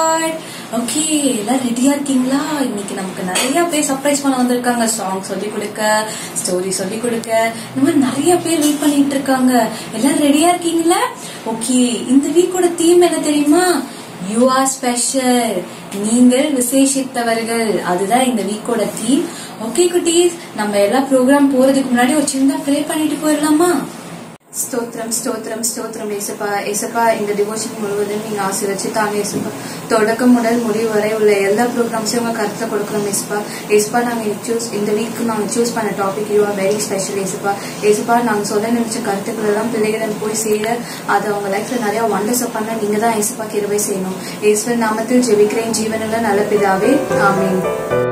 Lord okay எல்லாம் ரெடியா இருக்கீங்களா இன்னைக்கு நமக்கு நிறைய பேர் சர்ப்ரைஸ் பண்ண வந்திருக்காங்க சாங் சொல்லி கொடுக்க ஸ்டோரி சொல்லி கொடுக்க இந்த மாதிரி நிறைய பேர் வெயிட் பண்ணிட்டு இருக்காங்க எல்லாம் ரெடியா இருக்கீங்களா ஓகே இந்த வீக்கோட தீம் என்ன தெரியுமா யூ ஆர் ஸ்பெஷல் நீங்கள் விசேஷித்தவர்கள் அதுதான் இந்த வீக்கோட தீம் ஓகே குட்டீஸ் நம்ம எல்லா ப்ரோக்ராம் போறதுக்கு முன்னாடி ஒரு சின்ன ப்ரே பண்ணிட்டு போயிடலாமா ஸ்தோத்திரம் ஸ்தோத்திரம் ஸ்தோத்திரம் ஏசப்பா ஏசப்பா இந்த டிவோஷன் முழுவதும் நீங்க ஆசீர்வச்சு தாங்க ஏசப்பா தொடக்கம் முதல் முடிவு வரை உள்ள எல்லா ப்ரோக்ராம்ஸையும் உங்க கருத்துல கொடுக்குறோம் ஏசப்பா ஏசப்பா நாங்க சூஸ் இந்த வீக் நாங்க சூஸ் பண்ண topic you are very special Yesappa Yesappa நாங்க சொல்ல நினைச்ச கருத்துக்கள் எல்லாம் பிள்ளைகளிடம் போய் சேர அது அவங்க லைஃப்ல நிறைய வண்டர்ஸ் பண்ண நீங்க தான் ஏசப்பா கிருபை செய்யணும் ஏசுவர் நாமத்தில் ஜெபிக்கிறேன் ஜீவனுள்ள நல்ல பிதாவே ஆமீன்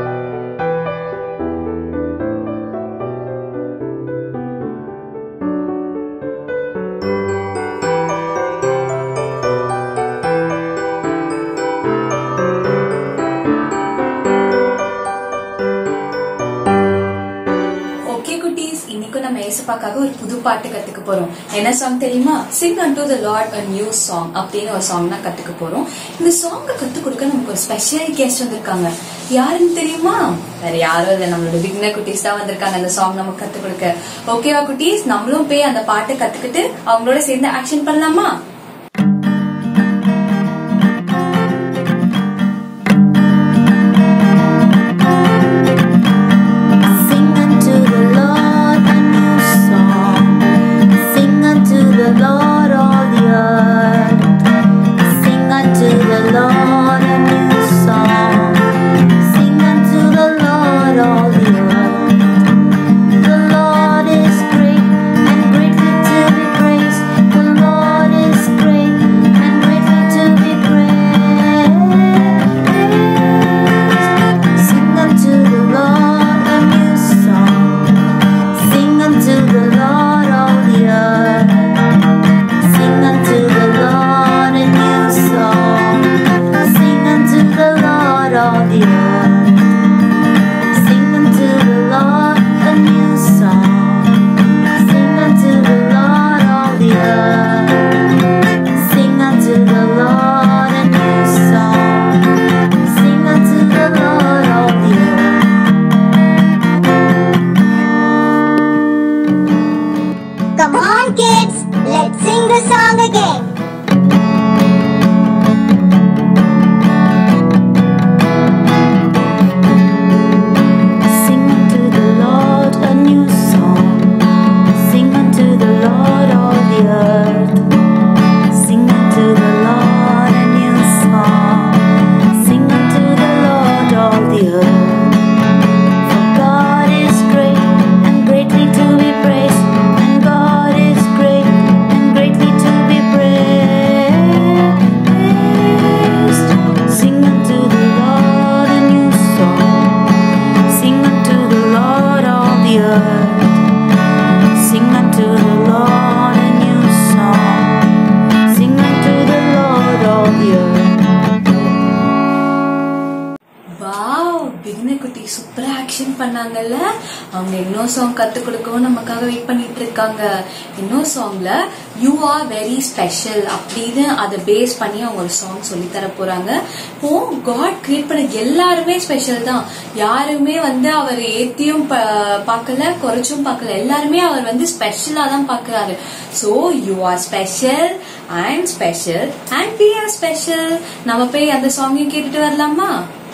ஓகே குட்டீஸ் இன்னைக்கு நம்ம ஏசப்பாக்காக ஒரு புது பாட்டு கத்துக்க போறோம் என்ன சாங் தெரியுமா sing and to the Lord a new song அப்படின்னு ஒரு சாங் தான் கத்துக்க போறோம் இந்த சாங்க கத்து கொடுக்க நமக்கு ஒரு ஸ்பெஷல் கெஸ்ட் வந்திருக்காங்க யாருன்னு தெரியுமா வேற யாரும் இல்ல நம்மளோட பிக்னர் குட்டீஸ் தான் வந்திருக்காங்க அந்த சாங் நமக்கு கத்து கொடுக்க ஓகேவா குட்டீஸ் நம்மளும் போய் அந்த பாட்டை கத்துக்கிட்டு அவங்களோட சேர்ந்து ஆக்ஷன் பண்ணலாமா Sing unto the Lord a new song. Sing unto the Lord all the earth. Sing unto the Lord a new song. Sing unto the Lord all the earth. The Lord is great and greatly to be praised. The Lord is great and greatly to be praised. Sing unto the Lord a new song. Sing unto the Lord all the earth. Sing unto the Lord a new song. Sing unto the Lord all the earth. Sing unto the Lord a new song. Sing unto the Lord all the earth. Sing unto the Lord a new song. Sing unto the Lord all the earth. Come on, kids, let's sing the song again. Sing unto the Lord a new song. Sing unto the Lord all the earth. Sing unto the Lord a new song. Sing unto the Lord all the earth. For God is great and greatly to be praised. And God is great and greatly to be praised. Sing unto the Lord a new song. Sing unto the Lord all the earth. Sing unto the Lord a new song. Sing unto the Lord all the earth. Wow beginner குட்டி சூப்பரா action பண்ணாங்கல்ல அவங்க இன்னொரு song கத்து கொடுக்கவும் நமக்காக wait பண்ணிட்டு இருக்காங்க இன்னொரு சாங்ல யூ ஆர் வெரி ஸ்பெஷல் அப்படின்னு அதை பேஸ் பண்ணி அவங்க ஒரு சாங் சொல்லி தர போறாங்க இப்போ காட் கிரியேட் பண்ண எல்லாருமே ஸ்பெஷல் தான் யாருமே வந்து அவர் ஏத்தியும் ப- பார்க்கல குறைச்சும் பார்க்கல எல்லாருமே அவர் வந்து ஸ்பெஷலா தான் பார்க்கறாரு so you are special and special and we are special நம்ம போய் அந்த சாங்கையும் கேட்டுட்டு வரலாமா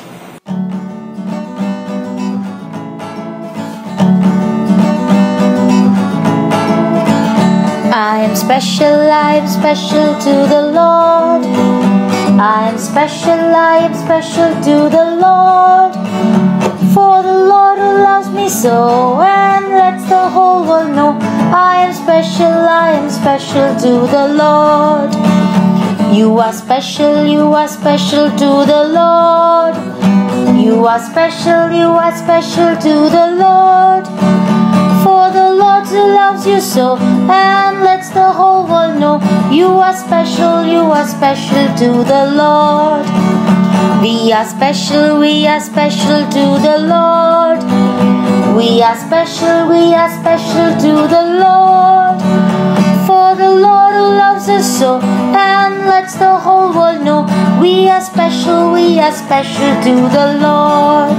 I am special, I am special to the Lord. I am special, I am special to the Lord. For the Lord who loves me so and lets the whole world know I am special, I am special to the Lord. You are special, you are special to the Lord. You are special, you are special to the Lord. For the Lord who loves you so and lets the whole world know you are special, you are special to the Lord. We are special, we are special to the Lord. We are special, we are special to the Lord. For the Lord who loves us so and lets the whole world know we are special, we are special to the Lord.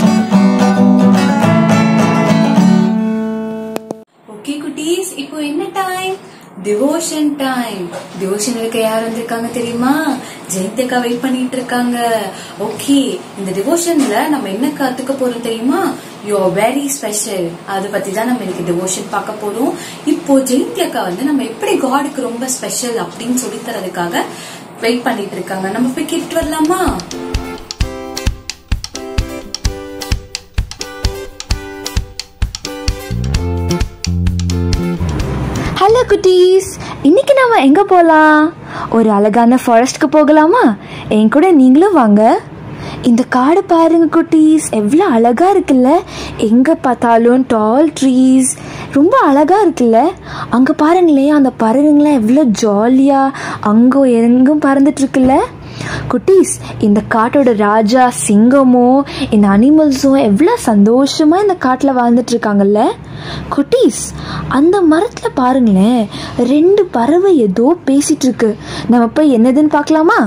Okay குட்டீஸ் இப்போ என்ன time devotion time devotion இருக்க யார் வந்திருக்காங்க தெரியுமா ஜெயந்தியக்கா wait பண்ணிட்டு இருக்காங்க okay இந்த டிவோஷன்ல நம்ம என்ன கத்துக்க போறோம் தெரியுமா யூ ஆர் வெரி ஸ்பெஷல் அதை பத்தி தான் நம்ம இன்னைக்கு டிவோஷன் பார்க்க போறோம் இப்போ ஜெயந்தி அக்கா வந்து நம்ம எப்படி காடுக்கு ரொம்ப ஸ்பெஷல் அப்படின்னு சொல்லி தரதுக்காக வெயிட் பண்ணிட்டு இருக்காங்க நம்ம போய் கேட்டு வரலாமா ஹலோ குட்டீஸ் இன்னைக்கு நாம எங்க போலாம் ஒரு அழகான ஃபாரஸ்ட்க்கு போகலாமா என் கூட நீங்களும் வாங்க இந்த காடு பாருங்க குட்டீஸ் எவ்வளோ அழகா இருக்குல்ல எங்க பார்த்தாலும் டால் ட்ரீஸ் ரொம்ப அழகா இருக்குல்ல அங்க பாருங்களேன் அந்த பறவைங்களாம் எவ்வளோ ஜாலியா அங்கும் எங்கும் பறந்துட்டு இருக்குல்ல குட்டீஸ் இந்த காட்டோட ராஜா சிங்கமும் இந்த அனிமல்ஸும் எவ்வளோ சந்தோஷமா இந்த காட்டில் வாழ்ந்துட்டு இருக்காங்கல்ல குட்டீஸ் அந்த மரத்துல பாருங்களேன் ரெண்டு பறவை ஏதோ பேசிட்டு இருக்கு நம்ம போய் என்னதுன்னு பார்க்கலாமா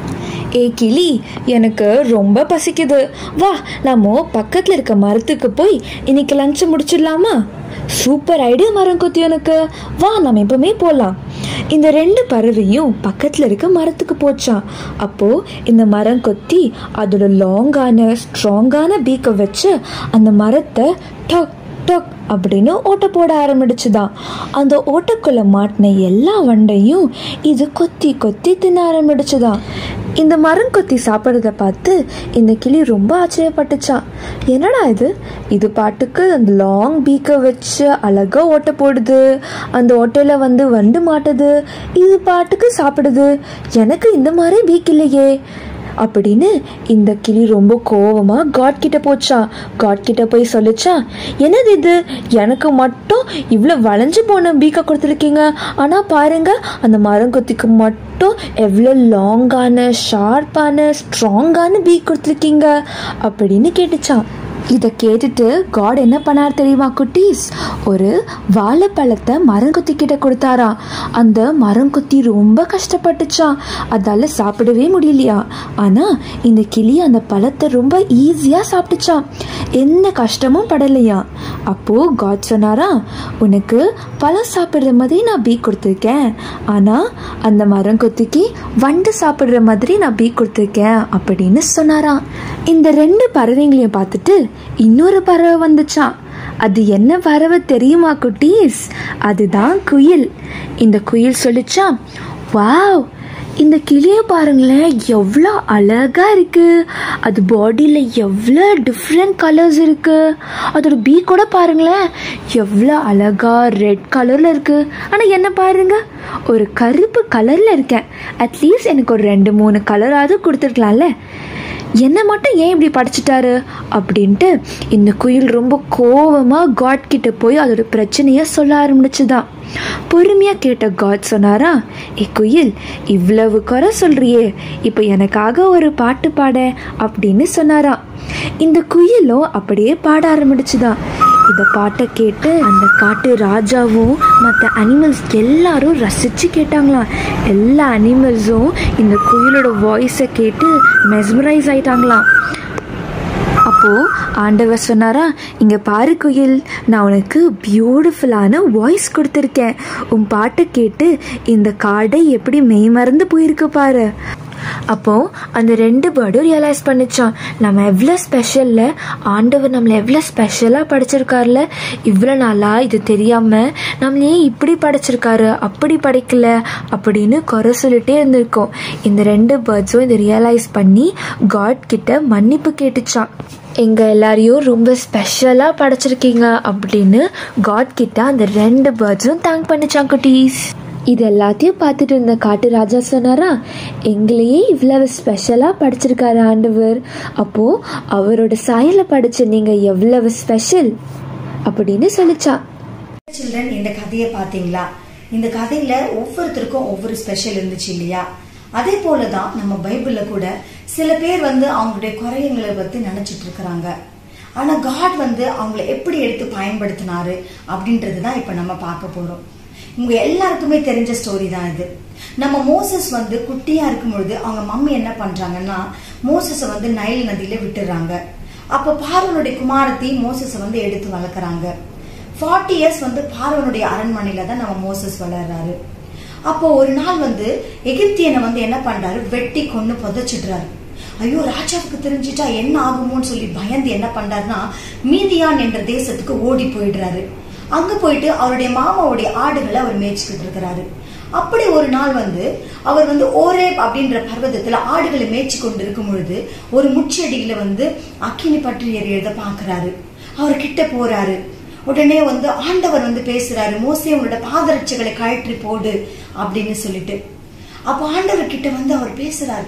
ஏ கிளி எனக்கு ரொம்ப பசிக்குது வா நம்ம பக்கத்தில் இருக்க மரத்துக்கு போய் இன்னைக்கு லஞ்சை முடிச்சிடலாமா சூப்பர் ஐடியா மரம் கொத்தி எனக்கு வா நம்ம எப்பவுமே போகலாம் இந்த ரெண்டு பறவையும் பக்கத்தில் இருக்க மரத்துக்கு போச்சான் அப்போ இந்த மரம் கொத்தி அதோட லாங்கான ஸ்ட்ராங்கான பீக்கை வச்சு அந்த மரத்தை டக் டக் அப்படின்னு ஓட்ட போட ஆரம்பிச்சுதான் அந்த ஓட்டக்குள்ள மாட்டின எல்லா வண்டையும் இது கொத்தி கொத்தி தின்ன ஆரம்பிச்சுதான் இந்த மரம் கொத்தி சாப்பிட்றத பார்த்து இந்த கிளி ரொம்ப ஆச்சரியப்பட்டுச்சான் என்னடா இது இது பாட்டுக்கு அந்த லாங் பீக்கை வச்சு அழகா ஓட்ட போடுது அந்த ஓட்டையில வந்து வண்டு மாட்டுது இது பாட்டுக்கு சாப்பிடுது எனக்கு இந்த மாதிரி பீக் இல்லையே அப்படின்னு இந்த கிளி ரொம்ப கோவமா காட் கிட்ட போச்சான் காட் கிட்ட போய் சொல்லிச்சான் என்னது இது எனக்கு மட்டும் இவ்வளோ வளைஞ்சு போன பீக்கை கொடுத்துருக்கீங்க ஆனால் பாருங்க அந்த மரம் கொத்திக்கு மட்டும் எவ்வளோ லாங்கான ஷார்ப்பான ஸ்ட்ராங்கான பீக் கொடுத்துருக்கீங்க அப்படின்னு கேட்டுச்சான் இதை கேட்டுட்டு காட் என்ன பண்ணார் தெரியுமா குட்டீஸ் ஒரு வாழைப்பழத்தை மரங்கொத்தி கிட்ட கொடுத்தாராம் அந்த மரங்கொத்தி ரொம்ப கஷ்டப்பட்டுச்சான் அதால சாப்பிடவே முடியலையா ஆனா இந்த கிளி அந்த பழத்தை ரொம்ப ஈஸியா சாப்பிட்டுச்சான் எந்த கஷ்டமும் படலையா அப்போ காட் சொன்னாரா உனக்கு பழம் சாப்பிடுற மாதிரி நான் பீ கொடுத்துருக்கேன் ஆனா அந்த மரங்கொத்திக்கு வண்டு சாப்பிடுற மாதிரி நான் பீ கொடுத்துருக்கேன் அப்படின்னு சொன்னாராம் இந்த ரெண்டு பறவைங்களையும் பார்த்துட்டு இன்னொரு பறவை வந்துச்சான் அது என்ன பறவை தெரியுமா குட்டீஸ் அதுதான் குயில் இந்த குயில் சொல்லிச்சா வாவ் இந்த கிளியை பாருங்களேன் எவ்வளோ அழகா இருக்கு அது பாடியில் எவ்வளோ டிஃப்ரெண்ட் கலர்ஸ் இருக்கு அதோட பீ கூட பாருங்களேன் எவ்வளோ அழகா ரெட் கலரில் இருக்கு ஆனால் என்ன பாருங்க ஒரு கருப்பு கலரில் இருக்கேன் அட்லீஸ்ட் எனக்கு ஒரு ரெண்டு மூணு கலராவது கொடுத்துருக்கலாம்ல என்ன மட்டும் ஏன் இப்படி படிச்சிட்டாரு அப்படின்ட்டு இந்த குயில் ரொம்ப கோவமாக காட் கிட்ட போய் அதோட பிரச்சனையை சொல்ல ஆரம்பிச்சுதான் பொறுமையாக கேட்ட காட் சொன்னாரா ஏ குயில் இவ்வளவு குறை சொல்றியே இப்போ எனக்காக ஒரு பாட்டு பாட அப்படின்னு சொன்னாராம் இந்த குயிலும் அப்படியே பாட ஆரம்பிச்சுதான் இந்த பாட்டை கேட்டு அந்த காட்டு ராஜாவும் மற்ற அனிமல்ஸ் எல்லாரும் ரசித்து கேட்டாங்களாம் எல்லா அனிமல்ஸும் இந்த குயிலோட வாய்ஸை கேட்டு மெஸ்மரைஸ் ஆயிட்டாங்களாம் அப்போ ஆண்டவர் சொன்னாரா இங்க பாரு குயில் நான் உனக்கு பியூட்டிஃபுல்லான வாய்ஸ் கொடுத்துருக்கேன் உன் பாட்டை கேட்டு இந்த காடை எப்படி மெய்மறந்து போயிருக்கு பாரு அப்போ அந்த ரெண்டு பேர்டும் ரியலைஸ் பண்ணிச்சான் நம்ம எவ்வளோ ஸ்பெஷல்ல ஆண்டவர் நம்மளை எவ்வளோ ஸ்பெஷலாக படிச்சிருக்காருல இவ்வளோ நாளா இது தெரியாம நம்மள ஏன் இப்படி படைச்சிருக்காரு அப்படி படைக்கல அப்படின்னு குறை சொல்லிட்டே இருந்திருக்கோம் இந்த ரெண்டு பேர்ட்ஸும் இதை ரியலைஸ் பண்ணி காட் கிட்ட மன்னிப்பு கேட்டுச்சான் எங்க எல்லாரையும் ரொம்ப ஸ்பெஷலாக படைச்சிருக்கீங்க அப்படின்னு காட் கிட்ட அந்த ரெண்டு பேர்ட்ஸும் தேங்க் பண்ணிச்சான் குட்டீஸ் இது எல்லாத்தையும் பார்த்துட்டு இருந்த காட்டு ராஜா சொன்னாரா எங்களையே இவ்வளவு ஸ்பெஷலாக படிச்சிருக்காரு ஆண்டவர் அப்போ அவரோட சாயல படிச்ச நீங்க எவ்வளவு ஸ்பெஷல் அப்படின்னு சொல்லிச்சா சில்ட்ரன் இந்த கதையை பாத்தீங்களா இந்த கதையில ஒவ்வொருத்தருக்கும் ஒவ்வொரு ஸ்பெஷல் இருந்துச்சு இல்லையா அதே போலதான் நம்ம பைபிள்ல கூட சில பேர் வந்து அவங்களுடைய குறையங்களை பத்தி நினைச்சிட்டு இருக்கிறாங்க ஆனா காட் வந்து அவங்கள எப்படி எடுத்து பயன்படுத்தினாரு அப்படின்றது தான் இப்ப நம்ம பார்க்க போறோம் உங்க எல்லாருக்குமே தெரிஞ்ச ஸ்டோரி தான் இது நம்ம மோசஸ் வந்து குட்டியா இருக்கும் பொழுது அவங்க மம்மி என்ன பண்றாங்கன்னா மோசஸை வந்து நைல் நதியில விட்டுறாங்க அப்ப பார்வனுடைய குமாரத்தி மோசஸை வந்து எடுத்து வளர்க்குறாங்க ஃபார்ட்டி இயர்ஸ் வந்து பார்வனுடைய அரண்மனையில தான் நம்ம மோசஸ் வளர்றாரு அப்போ ஒரு நாள் வந்து எகிப்தியனை வந்து என்ன பண்றாரு வெட்டி கொன்னு புதைச்சிடுறாரு ஐயோ ராஜாவுக்கு தெரிஞ்சிட்டா என்ன ஆகுமோன்னு சொல்லி பயந்து என்ன பண்றாருன்னா மீதியான் என்ற தேசத்துக்கு ஓடி போயிடுறாரு அங்க போயிட்டு அவருடைய மாமாவுடைய ஆடுகளை அவர் மேய்ச்சிக்கிட்டு இருக்கிறாரு அப்படி ஒரு நாள் வந்து அவர் வந்து ஓரேப் அப்படின்ற பர்வதத்துல ஆடுகளை மேய்ச்சி கொண்டு இருக்கும் பொழுது ஒரு முச்செடியில வந்து அக்கினி பற்றி எறியத பாக்குறாரு அவர் கிட்ட போறாரு உடனே வந்து ஆண்டவர் வந்து பேசுறாரு மோசே உன்னோட பாதரட்சைகளை கழற்றி போடு அப்படின்னு சொல்லிட்டு அப்போ ஆண்டவர் கிட்ட வந்து அவர் பேசுறாரு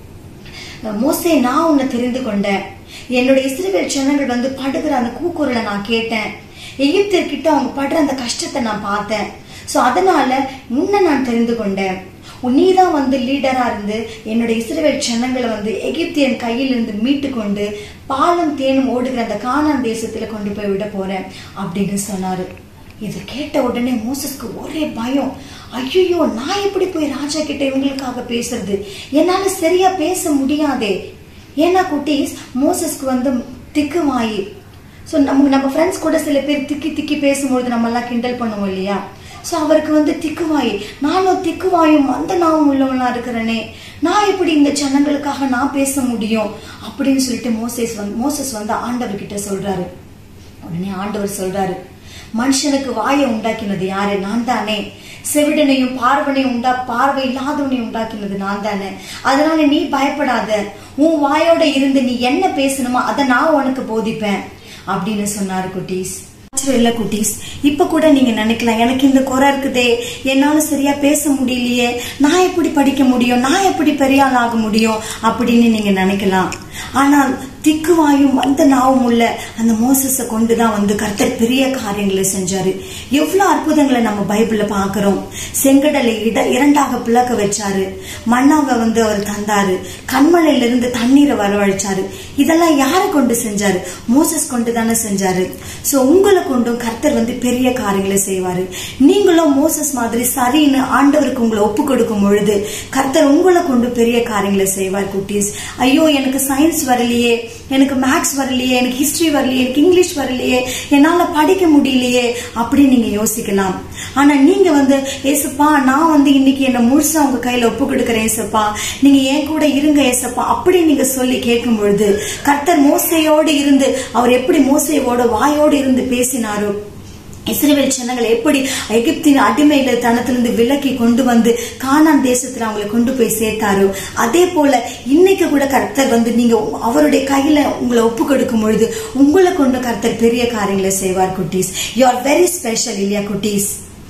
மோசே நான் உன்னை தெரிந்து கொண்டேன் என்னோட இஸ்ரவேல் ஜனங்கள் வந்து படுகிற அந்த கூக்குரலை நான் கேட்டேன் எகிப்தியர்கிட்ட அவங்க படுற அந்த கஷ்டத்தை நான் பார்த்தேன் சோ அதனால உன்னை நான் தெரிந்து கொண்டேன் நீ தான் வந்து லீடரா இருந்து என்னோட இஸ்ரவேல் ஜனங்களை வந்து எகிப்தியன் கையில் இருந்து மீட்டு கொண்டு பாலும் தேனும் ஓடுகிற அந்த கானான் தேசத்துல கொண்டு போய் விட போறேன் அப்படின்னு சொன்னாரு இதை கேட்ட உடனே மோசஸ்க்கு ஒரே பயம் ஐயோ நான் எப்படி போய் ராஜா கிட்ட இவங்களுக்காக பேசுறது என்னால சரியா பேச முடியாதே ஏன்னா குட்டீஸ் மோசஸ்க்கு வந்து திக்கு வாயி ஸோ நம்ம நம்ம ஃப்ரெண்ட்ஸ் கூட சில பேர் திக்கி திக்கி பேசும்பொழுது நம்ம எல்லாம் கிண்டல் பண்ணுவோம் இல்லையா ஸோ அவருக்கு வந்து திக்குவாய் நானும் திக்குவாயும் அந்த நான் உள்ளவனா இருக்கிறேனே நான் எப்படி இந்த ஜனங்களுக்காக நான் பேச முடியும் அப்படின்னு சொல்லிட்டு மோசேஸ் வந்து மோசஸ் வந்து ஆண்டவர் கிட்ட சொல்றாரு உடனே ஆண்டவர் சொல்றாரு மனுஷனுக்கு வாயை உண்டாக்கினது யாரு நான் தானே செவிடனையும் பார்வனையும் உண்டா பார்வை இல்லாதவனையும் உண்டாக்கினது நான் தானே அதனால நீ பயப்படாத உன் வாயோட இருந்து நீ என்ன பேசணுமோ அதை நான் உனக்கு போதிப்பேன் அப்படின்னு சொன்னாரு குட்டீஸ் ஆச்சரியம் இல்ல குட்டீஸ் இப்ப கூட நீங்க நினைக்கலாம் எனக்கு இந்த குறை இருக்குதே என்னால சரியா பேச முடியலையே நான் எப்படி படிக்க முடியும் நான் எப்படி பெரிய ஆள் ஆக முடியும் அப்படின்னு நீங்க நினைக்கலாம் ஆனால் திக்குவாயும் வந்த நாவும் உள்ள அந்த மோசஸை கொண்டுதான் வந்து கர்த்தர் பெரிய காரியங்களை செஞ்சாரு எவ்வளவு அற்புதங்களை நம்ம பைபிள்ல பாக்குறோம் செங்கடலை இட இரண்டாக பிளக்க வச்சாரு மண்ணாவை வந்து அவர் தந்தாரு கண்மலையில இருந்து தண்ணீரை வரவழைச்சாரு இதெல்லாம் யாரை கொண்டு செஞ்சாரு மோசஸ் கொண்டு தானே செஞ்சாரு சோ உங்களை கொண்டும் கர்த்தர் வந்து பெரிய காரியங்களை செய்வாரு நீங்களும் மோசஸ் மாதிரி சரின்னு ஆண்டவருக்கு உங்களை ஒப்பு கொடுக்கும் பொழுது கர்த்தர் உங்களை கொண்டு பெரிய காரியங்களை செய்வார் குட்டீஸ் ஐயோ எனக்கு சயின்ஸ் வரலையே எனக்கு மேக்ஸ் வரலையே எனக்கு ஹிஸ்டரி வரலையே எனக்கு இங்கிலீஷ் வரலையே என்னால படிக்க முடியலையே அப்படின்னு நீங்க யோசிக்கலாம் ஆனா நீங்க வந்து ஏசப்பா நான் வந்து இன்னைக்கு என்ன முழுசா உங்க கையில ஒப்பு கொடுக்கிறேன் ஏசப்பா நீங்க என் கூட இருங்க ஏசப்பா அப்படி நீங்க சொல்லி கேட்கும் பொழுது கர்த்தர் மோசையோடு இருந்து அவர் எப்படி மோசையோட வாயோடு இருந்து பேசினாரோ இஸ்ரேல் ஜனங்களை எப்படி எகிப்தின் அடிமையில தனத்திலிருந்து விலக்கி கொண்டு வந்து கானான் தேசத்துல அவங்களை கொண்டு போய் சேர்த்தாரோ அதே போல இன்னைக்கு கூட கர்த்தர் வந்து நீங்க அவருடைய கையில உங்களை ஒப்பு கொடுக்கும் பொழுது உங்களை கொண்டு கர்த்தர் பெரிய காரியங்களை செய்வார் குட்டீஸ் யூ ஆர் வெரி ஸ்பெஷல் இல்லையா குட்டீஸ்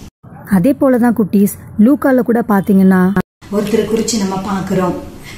அதே போலதான் குட்டீஸ் லூக்கால கூட பாத்தீங்கன்னா ஒருத்தரை குறிச்சு நம்ம பாக்குறோம்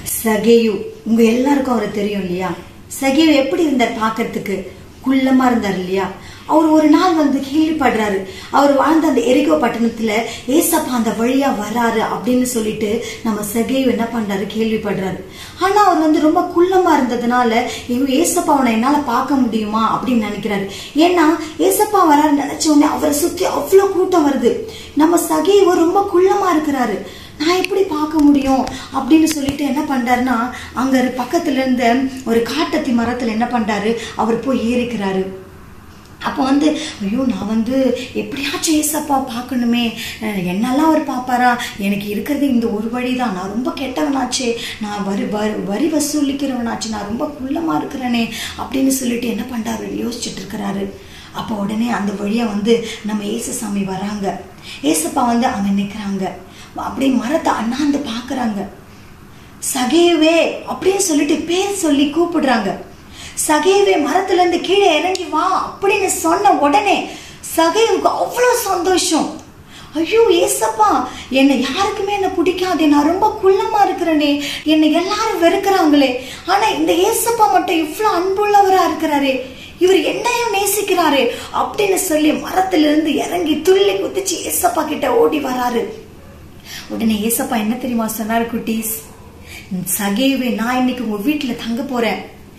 சகேயு உங்க எல்லாருக்கும் அவரை தெரியும் இல்லையா சகேயு எப்படி இருந்தார் பாக்குறதுக்கு குள்ளமா இருந்தார் இல்லையா அவர் ஒரு நாள் வந்து கேள்விப்படுறாரு அவர் வாழ்ந்த அந்த எரிகோ பட்டணத்துல ஏசப்பா அந்த வழியா வராரு அப்படின்னு சொல்லிட்டு நம்ம சகேயு என்ன பண்றாரு கேள்விப்படுறாரு ஆனா அவர் வந்து ரொம்ப குள்ளமா இருந்ததுனால ஐயோ ஏசப்பா அவனை என்னால பார்க்க முடியுமா அப்படின்னு நினைக்கிறாரு ஏன்னா ஏசப்பா வராரு நினைச்ச உடனே அவரை சுத்தி அவ்வளவு கூட்டம் வருது நம்ம சகேவு ரொம்ப குள்ளமா இருக்கிறாரு நான் எப்படி பார்க்க முடியும் அப்படின்னு சொல்லிட்டு என்ன பண்றாருன்னா அங்க ஒரு பக்கத்துல இருந்த ஒரு காட்டத்தி மரத்துல என்ன பண்றாரு அவர் போய் ஏறிக்கிறாரு அப்போ வந்து ஐயோ நான் வந்து எப்படியாச்சும் ஏசப்பா பார்க்கணுமே அஹ் என்னெல்லாம் அவர் பார்ப்பாரா எனக்கு இருக்கிறது இந்த ஒரு வழி தான் நான் ரொம்ப கெட்டவனாச்சே நான் வரி வரி வரி வசூலிக்கிறவனாச்சு நான் ரொம்ப குள்ளமாக இருக்கிறேனே அப்படின்னு சொல்லிட்டு என்ன பண்ணுறாரு யோசிச்சுட்டு இருக்கிறாரு அப்போ உடனே அந்த வழியா வந்து நம்ம ஏசுசாமி வராங்க ஏசப்பா வந்து அங்கே நிற்கிறாங்க அப்படியே மரத்தை அண்ணாந்து பார்க்குறாங்க சகேவே அப்படின்னு சொல்லிட்டு பேர் சொல்லி கூப்பிடுறாங்க சகேவே மரத்துல இருந்து கீழே இறங்கி வா அப்படின்னு சொன்ன உடனே சகேவுக்கு அவ்வளோ சந்தோஷம் ஐயோ ஏசப்பா என்னை யாருக்குமே என்ன பிடிக்காதே நான் ரொம்ப குள்ளமா இருக்கிறேனே என்னை எல்லாரும் வெறுக்கிறாங்களே ஆனா இந்த ஏசப்பா மட்டும் இவ்வளோ அன்புள்ளவரா இருக்கிறாரே இவர் என்னையும் நேசிக்கிறாரே அப்படின்னு சொல்லி மரத்திலிருந்து இறங்கி துள்ளி குதிச்சு ஏசப்பா கிட்ட ஓடி வராரு உடனே ஏசப்பா என்ன தெரியுமா சொன்னார் குட்டீஸ் சகேவே நான் இன்னைக்கு உங்க வீட்டுல தங்க போறேன்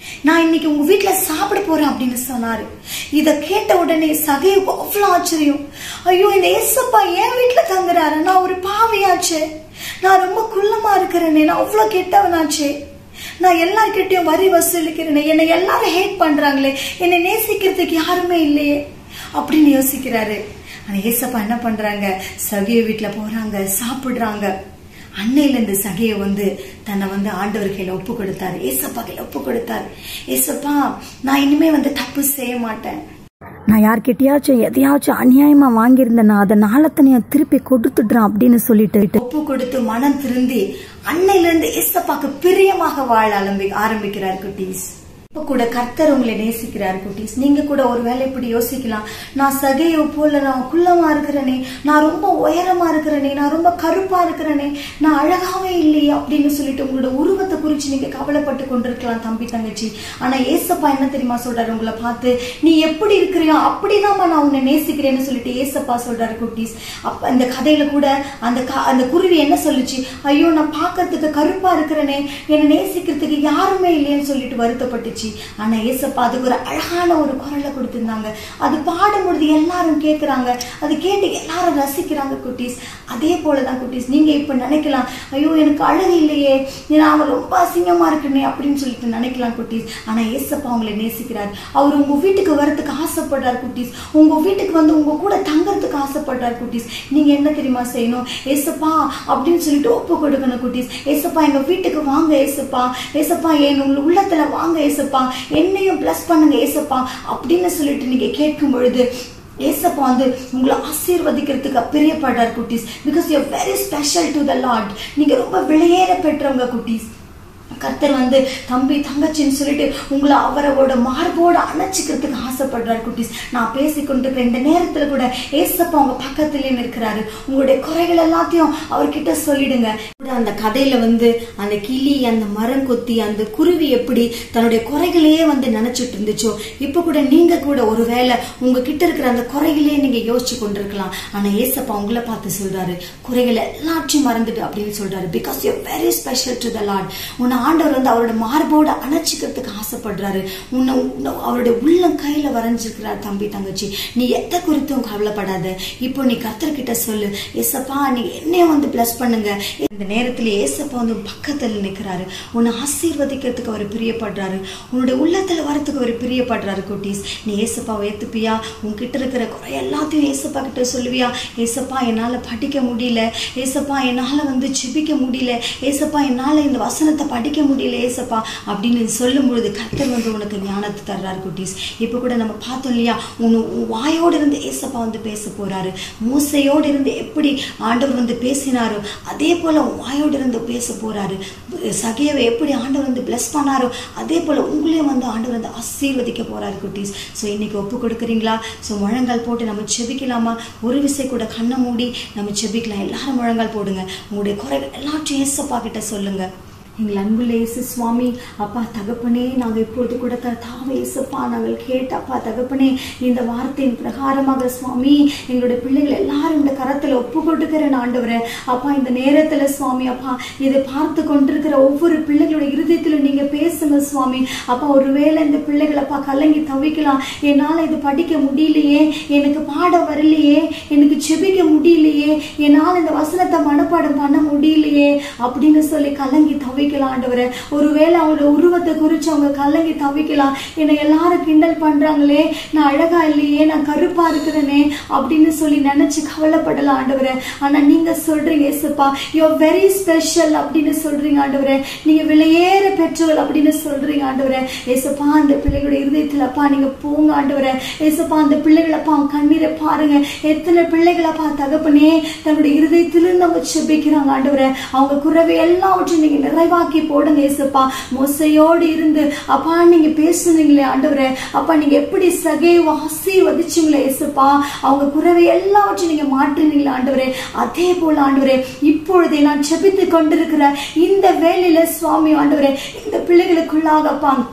நான் இன்னைக்கு உங்க வீட்டுல சாப்பிட போறேன் அப்படின்னு சொன்னாரு இத கேட்ட உடனே சகைவுக்கு அவ்வளவு ஆச்சரியம் ஐயோ இந்த ஏசப்பா என் வீட்டுல தங்குறாரு நான் ஒரு பாவியாச்சே நான் ரொம்ப குள்ளமா இருக்கிறேனே நான் அவ்வளவு கெட்டவனாச்சே நான் எல்லார்கிட்டயும் வரி வசூலிக்கிறேனே என்னை எல்லாரும் ஹேட் பண்றாங்களே என்னை நேசிக்கிறதுக்கு யாருமே இல்லையே அப்படின்னு யோசிக்கிறாரு ஆனா ஏசப்பா என்ன பண்றாங்க சகிய வீட்டுல போறாங்க சாப்பிடுறாங்க அன்னையில இருந்து சகைய வந்து தன்னை வந்து ஆண்டவர் கையில ஒப்பு கொடுத்தாரு ஏசப்பா கையில ஒப்பு கொடுத்தாரு ஏசப்பா நான் இனிமே வந்து தப்பு செய்ய மாட்டேன் நான் யார்கிட்டயாச்சும் எதையாச்சும் அநியாயமா வாங்கியிருந்தேன்னா அதை நாளத்தனைய திருப்பி கொடுத்துடுறேன் அப்படின்னு சொல்லிட்டு ஒப்பு கொடுத்து மனம் திருந்தி அன்னையில இருந்து ஏசப்பாக்கு பிரியமாக வாழ ஆரம்பி ஆரம்பிக்கிறார் குட்டீஸ் இப்ப கூட கர்த்தர் உங்களை நேசிக்கிறார் குட்டீஸ் நீங்க கூட ஒருவேளை இப்படி யோசிக்கலாம் நான் சகையை போல நான் குள்ளமா இருக்கிறேனே நான் ரொம்ப உயரமா இருக்கிறேனே நான் ரொம்ப கருப்பா இருக்கிறேனே நான் அழகாவே இல்லையே அப்படின்னு சொல்லிட்டு உங்களோட உருவத்தை குறிச்சு நீங்க கவலைப்பட்டு கொண்டிருக்கலாம் தம்பி தங்கச்சி ஆனா ஏசப்பா என்ன தெரியுமா சொல்றாரு உங்களை பார்த்து நீ எப்படி இருக்கிறியோ அப்படிதாம்மா நான் உன்னை நேசிக்கிறேன்னு சொல்லிட்டு ஏசப்பா சொல்றாரு குட்டீஸ் அப்ப அந்த கதையில கூட அந்த க- அந்த குருவி என்ன சொல்லுச்சு ஐயோ நான் பார்க்கறதுக்கு கருப்பா இருக்கிறேனே என்னை நேசிக்கிறதுக்கு யாருமே இல்லையேன்னு சொல்லிட்டு வருத்தப்பட்டுச்சு ஆனா ஏசப்பா அதுக்கு ஒரு அழகான ஒரு குரலை கொடுத்திருந்தாங்க அது பாடும்பொழுது எல்லாரும் கேட்கறாங்க அது கேட்டு எல்லாரும் ரசிக்கிறாங்க குட்டீஸ் அதே போலதான் குட்டீஸ் நீங்க இப்ப நினைக்கலாம் ஐயோ எனக்கு அழகு இல்லையே நான் ரொம்ப அசிங்கமா இருக்கனே அப்படின்னு சொல்லிட்டு நினைக்கலாம் குட்டீஸ் ஆனா ஏசப்பா உங்களை நேசிக்கிறார் அவர் உங்க வீட்டுக்கு வரதுக்கு ஆசைப்படுறார் குட்டீஸ் உங்க வீட்டுக்கு வந்து உங்க கூட தங்கறதுக்கு ஆசைப்படுறார் குட்டீஸ் நீங்க என்ன தெரியுமா செய்யணும் ஏசப்பா அப்படின்னு சொல்லிட்டு ஒப்பு கொடுக்கணும் குட்டீஸ் ஏசப்பா எங்க வீட்டுக்கு வாங்க ஏசப்பா ஏசப்பா என் உள்ள- உள்ளத்துல வாங்க ஏசப்பா என்னையும் பிளஸ் பண்ணுங்க ஏசப்பா அப்படின்னு சொல்லிட்டு நீங்க கேட்கும் பொழுது ஏசப்பா வந்து உங்களை ஆசீர்வதிக்கிறதுக்கு பிரியப்படுறார் குட்டீஸ் because you very special to the Lord நீங்க ரொம்ப விலையேற பெற்றவங்க குட்டீஸ் கர்த்தர் வந்து தம்பி தங்கச்சின்னு சொல்லிட்டு உங்களை அவரோட மார்போட அணைச்சிக்கிறதுக்கு ஆசைப்படுறார் குட்டீஸ் நான் பேசி கொண்டிருக்கிற இந்த நேரத்துல கூட ஏசப்பா உங்க பக்கத்திலே நிற்கிறாரு உங்களுடைய குறைகள் எல்லாத்தையும் அவர்கிட்ட சொல்லிடுங்க கூட அந்த கதையில வந்து அந்த கிளி அந்த மரம் கொத்தி அந்த குருவி எப்படி தன்னுடைய குறைகளையே வந்து நினைச்சிட்டு இருந்துச்சோ இப்ப கூட நீங்க கூட ஒருவேளை உங்ககிட்ட இருக்கிற அந்த குறைகளையே நீங்க யோசிச்சு கொண்டிருக்கலாம் ஆனா ஏசப்பா உங்களை பார்த்து சொல்றாரு குறைகளை எல்லாத்தையும் மறந்துட்டு அப்படின்னு சொல்றாரு because you very special to the Lord உன்னை ஆண்டவர் வந்து அவரோட மார்போட அணைச்சிக்கிறதுக்கு ஆசைப்படுறாரு உன்னை உன்னை அவருடைய உள்ளம் கையில வரைஞ்சிருக்கிறார் தம்பி தங்கச்சி நீ எதை குறித்தும் கவலைப்படாத இப்போ நீ கர்த்தர்கிட்ட சொல்லு ஏசப்பா நீ என்னைய வந்து பிளஸ் பண்ணுங்க இந்த நேரத்துல ஏசப்பா வந்து உன் பக்கத்துல நிக்கிறாரு உன்னை ஆசீர்வதிக்கிறதுக்கு அவர் பிரியப்படுறாரு உன்னுடைய உள்ளத்துல வரத்துக்கு அவர் பிரியப்படுறாரு குட்டீஸ் நீ ஏசப்பாவை ஏத்துப்பியா உன்கிட்ட இருக்கிற குறை எல்லாத்தையும் ஏசப்பா கிட்ட சொல்லுவியா ஏசப்பா என்னால படிக்க முடியல ஏசப்பா என்னால வந்து ஜெபிக்க முடியல ஏசப்பா என்னால இந்த வசனத்தை படிக்க முடியல ஏசப்பா அப்படின்னு சொல்லும் பொழுது கர்த்தர் வந்து உனக்கு ஞானத்தை தர்றாரு குட்டீஸ் இப்போ கூட நம்ம பார்த்தோம் இல்லையா உன் உன் வாயோடு இருந்து ஏசப்பா வந்து பேச போறாரு மூசையோடு இருந்து எப்படி ஆண்டவர் வந்து பேசினாரோ அதே போல உன் வாயோடு இருந்து பேச போறாரு சகையவை எப்படி ஆண்டவர் வந்து bless பண்ணாரோ அதே போல உங்களையும் வந்து ஆண்டவர் வந்து ஆசீர்வதிக்க போறாரு குட்டீஸ் ஸோ இன்னைக்கு ஒப்பு கொடுக்குறீங்களா ஸோ முழங்கால் போட்டு நம்ம செபிக்கலாமா ஒரு விசை கூட கண்ணை மூடி நம்ம செபிக்கலாம் எல்லாரும் முழங்கால் போடுங்க உங்களுடைய குறைகள் எல்லாத்தையும் ஏசப்பா கிட்ட சொல்லுங்க எங்கள் அன்புள்ள இயேசு சுவாமி அப்பா தகப்பனே நாங்கள் இப்பொழுது கூட கர்த்தாவே இயேசுப்பா நாங்கள் கேட்ட அப்பா தகப்பனே இந்த வார்த்தையின் பிரகாரமாக சுவாமி எங்களுடைய பிள்ளைகள் எல்லாரும் இந்த கரத்தில் ஒப்பு கொடுக்கிறேன் ஆண்டவரே அப்பா இந்த நேரத்தில் சுவாமி அப்பா இதை பார்த்து கொண்டிருக்கிற ஒவ்வொரு பிள்ளைகளுடைய இருதயத்திலும் நீங்கள் பேசுங்க சுவாமி அப்பா ஒருவேளை இந்த பிள்ளைகள் அப்பா கலங்கி தவிக்கலாம் என்னால் இது படிக்க முடியலையே எனக்கு பாட வரலையே எனக்கு செபிக்க முடியலையே என்னால் இந்த வசனத்தை மனப்பாடம் பண்ண முடியலையே அப்படின்னு சொல்லி கலங்கி தவிக்கலாம் ஆண்டவரே ஒருவேளை அவங்களோட உருவத்தை குறித்து அவங்க கலங்கி தவிக்கலாம் என்னை எல்லாரும் கிண்டல் பண்றாங்களே நான் அழகா இல்லையே நான் கருப்பா இருக்கிறேனே அப்படின்னு சொல்லி நினைச்சு கவலைப்படலாம் ஆண்டவரே ஆனா நீங்க சொல்றீங்க ஏசப்பா யோ வெரி ஸ்பெஷல் அப்படின்னு சொல்றீங்க ஆண்டவரே நீங்க விலையேற பெற்றவள் அப்படின்னு சொல்றீங்க ஆண்டவரே ஏசப்பா அந்த பிள்ளைகளுடைய இருதயத்துல அப்பா நீங்க போங்க ஆண்டவரே ஏசப்பா அந்த பிள்ளைகள் அப்பா அவங்க கண்ணீரை பாருங்க எத்தனை பிள்ளைகள் அப்பா தகப்பனே தன்னுடைய இருதயத்திலிருந்து அவங்க செபிக்கிறாங்க ஆண்டவரே அவங்க குறைவை எல்லாவற்றையும் நீங்க நிறைவாக்கி போடுங்க ஏசப்பா மோசையோடு இருந்து அப்பா நீங்க பேசுனீங்களே ஆண்டவரே அப்பா நீங்க எப்படி சகைவ ஆசீர்வதிச்சீங்களே ஏசப்பா அவங்க குறைவை எல்லாவற்றையும் நீங்க மாற்றினீங்களே ஆண்டவரே அதே போல ஆண்டவரே இப்பொழுதே நான் செபித்து கொண்டிருக்கிற இந்த வேலையில சுவாமி ஆண்டவரே இந்த பிள்ளைகளுக்குள்ளாக அப்பா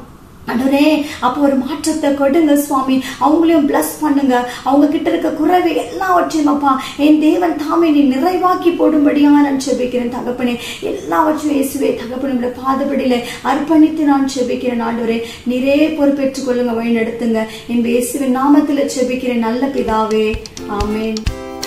ஆண்டவரே அப்போ ஒரு மாற்றத்தை கொடுங்க சுவாமி அவங்களையும் பிளஸ் பண்ணுங்க அவங்க கிட்ட இருக்க குறைவை எல்லாவற்றையும் அப்பா என் தேவன் தாமே நீ நிறைவாக்கி போடும்படியா நான் செபிக்கிறேன் தகப்பனே எல்லாவற்றையும் இயேசுவே தகப்பனே உடைய பாதபடியில அர்ப்பணித்து நான் செபிக்கிறேன் ஆண்டவரே நீரே பொறுப்பேற்றுக் கொள்ளுங்க வழி நடத்துங்க என் இயேசுவின் நாமத்துல செபிக்கிறேன் நல்ல பிதாவே ஆமென்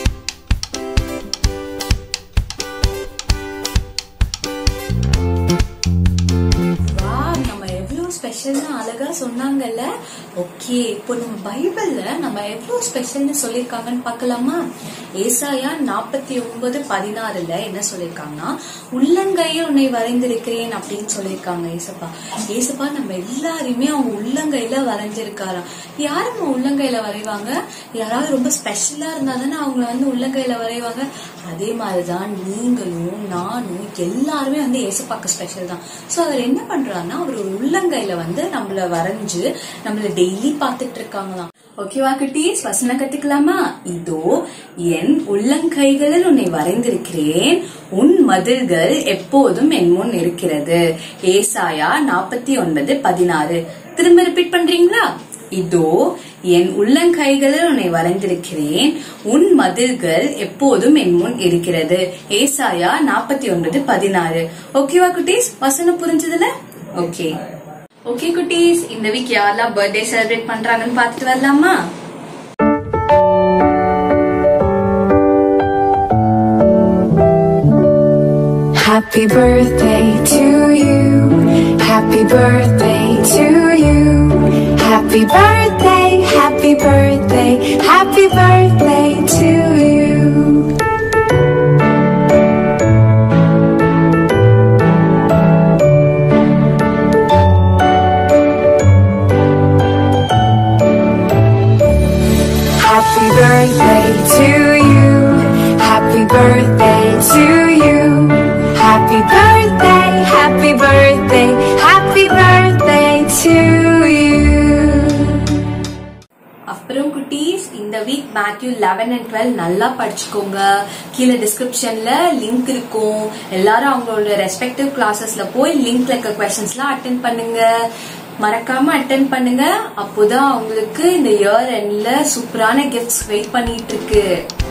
வா நம்ம எவ்வளவு ஸ்பெஷல்னு அழகா சொன்னாங்கல்ல ஓகே இப்போ நம்ம பைபிள்ல நம்ம எவ்வளவு ஸ்பெஷல்னு சொல்லிருக்காங்கன்னு பார்க்கலாமா ஏசாயா நாற்பத்தி ஒன்பது பதினாறுல என்ன சொல்லிருக்காங்கன்னா உள்ளங்கையில் உன்னை வரைந்திருக்கிறேன் அப்படின்னு சொல்லியிருக்காங்க ஏசப்பா ஏசப்பா நம்ம எல்லாரையுமே அவங்க உள்ளங்கையில வரைஞ்சிருக்காராம் யாரும் உள்ளங்கையில வரைவாங்க யாராவது ரொம்ப ஸ்பெஷலா இருந்தா தானே அவங்கள வந்து உள்ளங்கையில வரைவாங்க அதே மாதிரிதான் நீங்களும் நானும் எல்லாருமே வந்து ஏசப்பாக்கு ஸ்பெஷல் தான் சோ அவர் என்ன பண்றாருன்னா அவர் ஒரு உள்ளங்கையில வந்து நம்மள வரைஞ்சு நம்மள டெய்லி பார்த்துட்டு இருக்காங்களாம் ஓகேவா குட்டீஸ் வசனம் கத்துக்கலாமா இதோ என் உள்ளங்கைகளில் உன்னை வரைந்திருக்கிறேன் உன் மதில்கள் எப்போதும் என் முன் இருக்கிறது ஏசாயா நாற்பத்தி ஒன்பது பதினாறு திரும்ப ரிப்பீட் பண்றீங்களா இதோ என் உள்ளங்கைகளில் உன்னை வரைந்திருக்கிறேன் உன் மதில்கள் எப்போதும் என் முன் இருக்கிறது ஏசாயா நாற்பத்தி ஒன்பது பதினாறு ஓகேவா குட்டீஸ் வசனம் புரிஞ்சதுல ஓகே ஓகே குட்டீஸ் இந்த வீக் யாரெல்லாம் பர்த்டே செலிப்ரேட் பண்றாங்கன்னு பார்த்துட்டு வரலாமா Happy birthday to you. Happy birthday to you. Happy birthday, happy birthday, happy birthday to you. Happy birthday to you. Happy birthday to you. Happy birthday, happy birthday, happy birthday to you. அப்புறம் குட்டீஸ் இந்த week Matthew eleven and twelve நல்லா படிச்சுக்கோங்க கீழே டிஸ்கிரிப்ஷன்ல link இருக்கும் எல்லாரும் அவங்களோட ரெஸ்பெக்டிவ் கிளாஸஸ்ல போய் லிங்க்ல இருக்க கொஸ்டின்ஸ்லாம் அட்டென்ட் பண்ணுங்க மறக்காம அட்டென்ட் பண்ணுங்க அப்போதான் அவங்களுக்கு இந்த இயர் எண்ட்ல சூப்பரான கிஃப்ட்ஸ் வெயிட் பண்ணிட்டு இருக்கு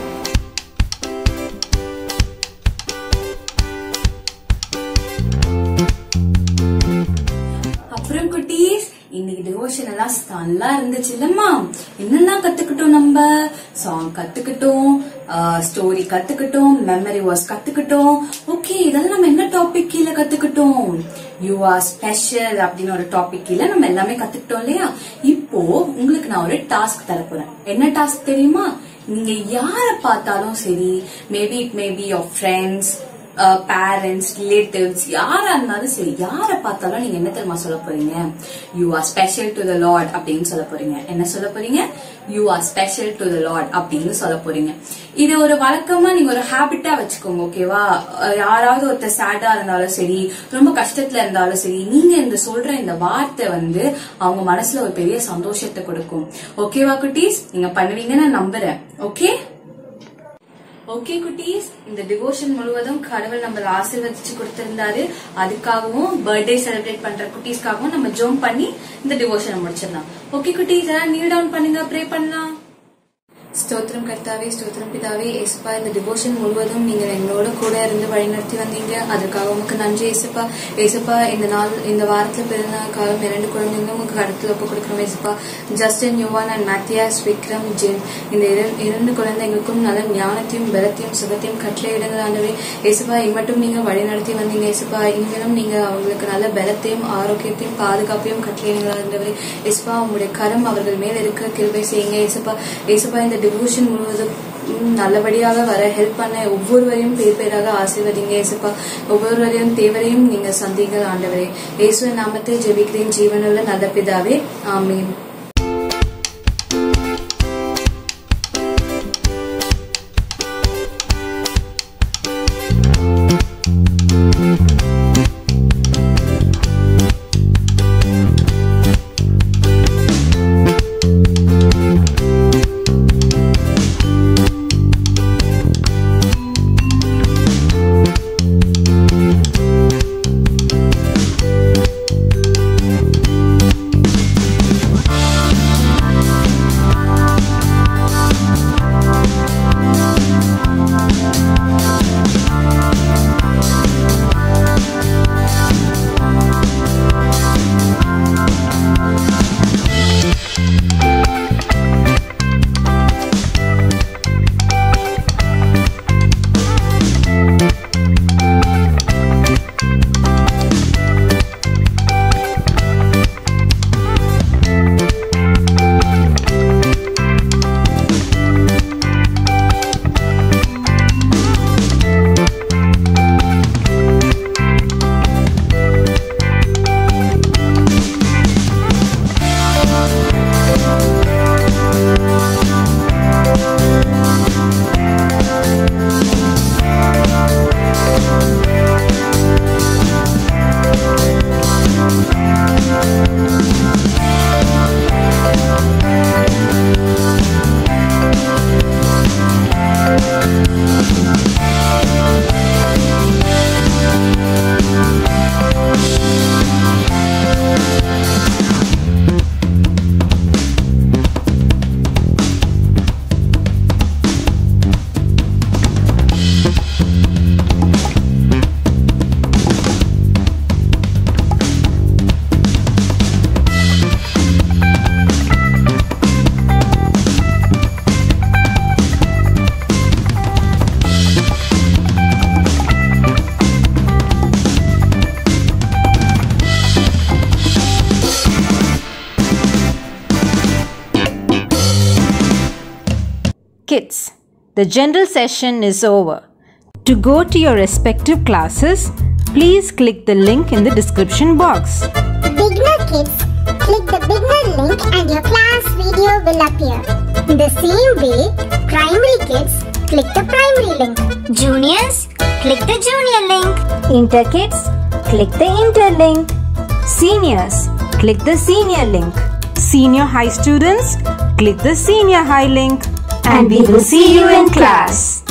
அப்புறம் குட்டீஸ் இன்னைக்கு டிவோஷன் எல்லாம் நல்லா இருந்துச்சு இல்லம்மா என்னெல்லாம் கத்துக்கிட்டோம் நம்ம சாங் கத்துக்கிட்டோம் ஸ்டோரி கத்துக்கிட்டோம் மெமரி வாஸ் கத்துக்கிட்டோம் ஓகே இதெல்லாம் நம்ம என்ன டாபிக் கீழே கத்துக்கிட்டோம் யூ ஆர் ஸ்பெஷல் அப்படின்னு ஒரு டாபிக் கீழே நம்ம எல்லாமே கத்துக்கிட்டோம் இல்லையா இப்போ உங்களுக்கு நான் ஒரு டாஸ்க் தர போறேன் என்ன டாஸ்க் தெரியுமா நீங்க யார பார்த்தாலும் சரி maybe it maybe your friends parents relatives யாரா இருந்தாலும் சரி யார பார்த்தாலும் நீங்க என்ன தெரியுமா சொல்ல போறீங்க you are special to the Lord அப்படின்னு சொல்ல போறீங்க என்ன சொல்ல போறீங்க you are special to the Lord அப்படின்னு சொல்ல போறீங்க இது ஒரு வழக்கமா நீங்க ஒரு ஹேபிட்டா வச்சுக்கோங்க ஓகேவா அஹ் யாராவது ஒருத்தர் சேடா இருந்தாலும் சரி ரொம்ப கஷ்டத்துல இருந்தாலும் சரி நீங்க இந்த சொல்ற இந்த வார்த்தை வந்து அவங்க மனசுல ஒரு பெரிய சந்தோஷத்தை கொடுக்கும் ஓகேவா குட்டீஸ் நீங்க பண்ணுவீங்கன்னு நான் நம்புறேன் ஓகே ஓகே குட்டீஸ் இந்த டிவோஷன் முழுவதும் கடவுள் நம்மள ஆசீர்வதிச்சு கொடுத்திருந்தாரு அதுக்காகவும் பர்த்டே செலிப்ரேட் பண்ற குட்டீஸ்க்காகவும் நம்ம ஜோம் பண்ணி இந்த டிவோஷனை முடிச்சிடலாம் ஓகே குட்டீஸ் எல்லாம் நீல் டவுன் பண்ணுங்க ப்ரே பண்ணலாம் ஸ்தோத்திரம் கர்த்தாவே ஸ்தோத்திரம் பிதாவே ஏசப்பா இந்த டிவோஷன் முழுவதும் நீங்க எங்களோட கூட இருந்து வழிநடத்தி வந்தீங்க அதற்காக உமக்கு நன்றி ஏசப்பா ஏசப்பா இந்த நாள் இந்த வாரத்துல பிறந்த காலம் இரண்டு குழந்தைங்களும் உங்க கடத்துல ஒப்பு கொடுக்கிறோம் Yesappa Justin Yuvan and Mathias Vikram Jen இந்த இர- இரண்டு குழந்தைங்களுக்கும் நல்ல ஞானத்தையும் பலத்தையும் சுகத்தையும் கட்டளையிடுங்கள் ஆண்டவே ஏசப்பா இம்மட்டும் நீங்க வழிநடத்தி வந்தீங்க ஏசப்பா இனிமேலும் நீங்க அவங்களுக்கு நல்ல பலத்தையும் ஆரோக்கியத்தையும் பாதுகாப்பையும் கட்டளையிடுங்கள் ஆண்டவரே ஏசப்பா உங்களுடைய கரம் அவர்கள் மேல் இருக்க கிருபை செய்யுங்க ஏசப்பா ஏசப்பா இந்த டிவோஷன் முழுவதும் ம், நல்லபடியாக வர ஹெல்ப் பண்ண ஒவ்வொருவரையும் பேர் பேராக ஆசீர்வதிங்க ஏசப்பா ஒவ்வொருவரையும் தேவரையும் நீங்க சந்திங்கள் ஆண்டவரே இயேசுவின் நாமத்தில் ஜெபிக்கிறேன் ஜீவனுள்ள நல்ல பிதாவே ஆமீன் kids, the general session is over. To go to your respective classes, please click the link in the description box. Beginner kids, click the beginner link and your class video will appear. In the same way, primary kids, click the primary link. Juniors, click the junior link. Inter kids, click the inter link. Seniors, click the senior link. Senior high students, click the senior high link. And we will see you in class.